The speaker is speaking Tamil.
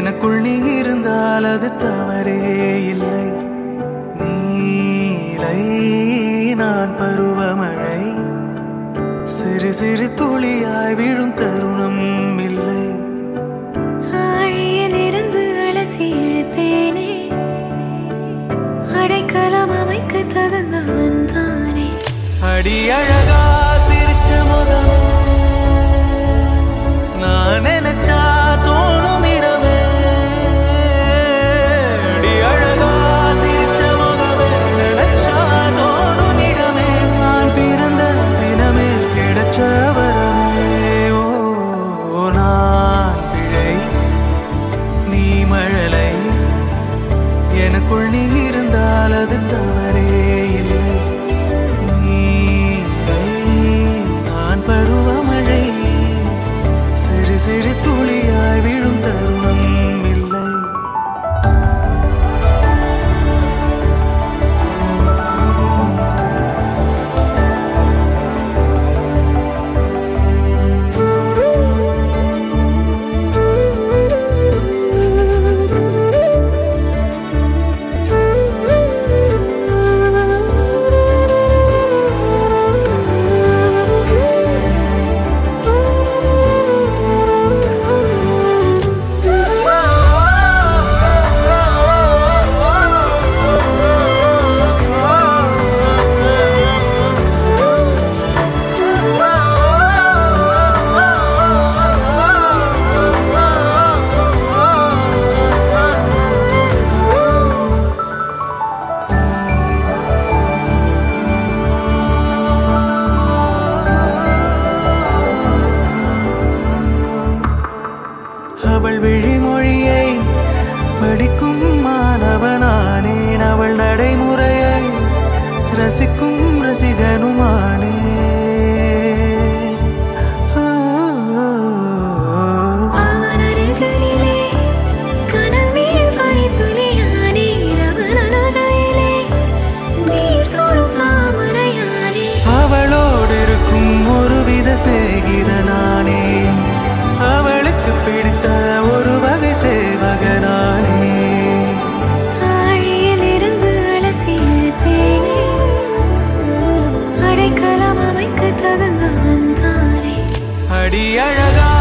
எனக்குள் நீ இருந்தால் அது தவறே இல்லை நீலை நான் பருவமழை சிறு சிறு துளியாய் விழும் தருணம் இல்லை ஆழியிலிருந்து அலசி இழுத்தேனே அடைக்கலம் அமைக்க தகுந்தவன் தானே அடி அழகா சிரிச்ச முகம் நான் நினைச்சா தோணும் இடமே அடி அழகா சிரிச்ச முகமே நினைச்சா தோணும் இடமே நான் பிறந்த தினமே கிடைச்ச வரமே ஓ நான் பிழை நீ மழலை எனக்குள் நீ இருந்தால் அது தவறே இல்லை நீரை நான் பருவமழை சிறு சிறு துளியாய் விழும் தருணம் இல்லை அவள் விழிமொழியை படிக்கும் மாணவனானேன் அவள் நடைமுறையை ரசிக்கும் ரசிகனுமானே அவன் அருகிலே கனவில் பனித்துளியானே அவன் அருகிலே நீர் தோடும் தாமரையானே அவளோடு இருக்கும் ஒருவித சிநேகிதனானே அவளுக்கு பிடித்த ஒரு வகை சேவகனானே ஆழியிலிருந்து அலசி இழுத்தேனே அடைக்கலம் அமைக்க தகுந்தவன் தானே அடி அழகா